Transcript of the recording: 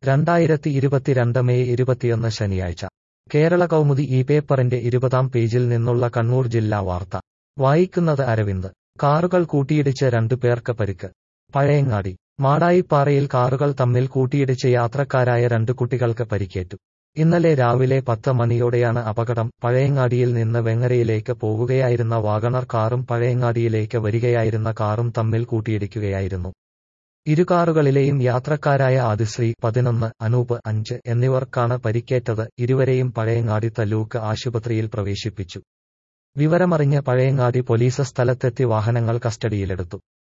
രണ്ടായിരത്തി ഇരുപത്തിരണ്ട് മെയ് ഇരുപത്തിയൊന്ന് ശനിയാഴ്ച കേരള കൗമുദി ഈ പേപ്പറിന്റെ ഇരുപതാം പേജിൽ നിന്നുള്ള കണ്ണൂർ ജില്ലാ വാർത്ത വായിക്കുന്നത് അരവിന്ദ് കാറുകൾ കൂട്ടിയിടിച്ച് രണ്ടു പേർക്ക് പരിക്ക് പഴയങ്ങാടി മാടായിപ്പാറയിൽ കാറുകൾ തമ്മിൽ കൂട്ടിയിടിച്ച് യാത്രക്കാരായ രണ്ട് കുട്ടികൾക്ക് പരിക്കേറ്റു ഇന്നലെ രാവിലെ പത്ത് മണിയോടെയാണ് അപകടം പഴയങ്ങാടിയിൽ നിന്ന് വെങ്ങരയിലേക്ക് പോവുകയായിരുന്ന വാഗണർ കാറും പഴയങ്ങാടിയിലേക്ക് വരികയായിരുന്ന കാറും തമ്മിൽ കൂട്ടിയിടിക്കുകയായിരുന്നു ഇരു കാറുകളിലെയും യാത്രക്കാരായ ആദിശ്രീ പതിനൊന്ന് അനൂപ് അഞ്ച് എന്നിവർക്കാണ് പരിക്കേറ്റത് ഇരുവരെയും പഴയങ്ങാടി തലൂക്ക് ആശുപത്രിയിൽ പ്രവേശിപ്പിച്ചു വിവരമറിഞ്ഞ് പഴയങ്ങാടി പോലീസ് സ്ഥലത്തെത്തി വാഹനങ്ങൾ കസ്റ്റഡിയിലെടുത്തു